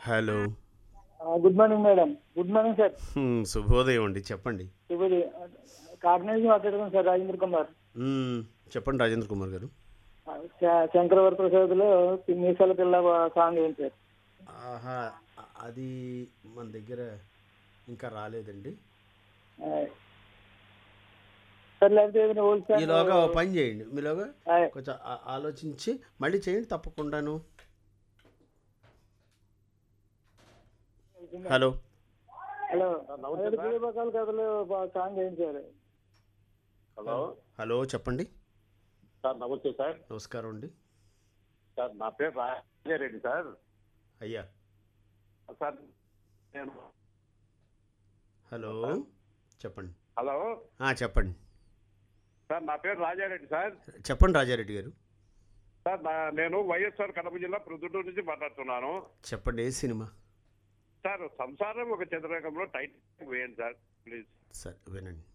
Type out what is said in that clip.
hello good morning madam good morning sir hmm, శుభోదయం అండి చెప్పండి ఇప్పుడు కాకినాడ నుంచి మాట్లాడుతున్నాను సార్ రాజేంద్ర కుమార్ మ్మ్, చెప్పండి రాజేంద్ర కుమార్ గారు శ- శంకరవర ప్రసాద్లో మీసాల పిల్ల సాంగ్ ఏంటి సార్ ఆహా అది మన దగ్గర ఇంకా రాలేదండి ఆ, సార్ లేకపోతే ఏదైనా ఓల్డ్ సాంగ్ ఈలోగా ఓ పని చేయండి మీలోగా ఆ, కొంచెం ఆ- ఆలోచించి మళ్ళీ చేయండి తప్పకుండాను హలో హలో ఏడు పూర్వకాల కథలు సాంగ్ ఏంటి సార్ హలో హలో చెప్పండి సార్ నమస్తే సార్ నమస్కారం అండి సార్ నా పేరు రాజారెడ్డి సార్ అయ్యా సార్ నేను హలో చెప్పండి హలో ఆ, చెప్పండి సార్ నా పేరు రాజారెడ్డి సార్ చెప్పండి రాజారెడ్డి గారు సార్ నా నేను వైఎస్ఆర్ కడప జిల్లా ప్రొద్దుటూరు నుంచి మాట్లాడుతున్నాను చెప్పండి ఏ సినిమా సార్ సంసారం ఒక చంద్రరేఖంలో టైట్ వేయండి సార్ ప్లీజ్ సరే వినండి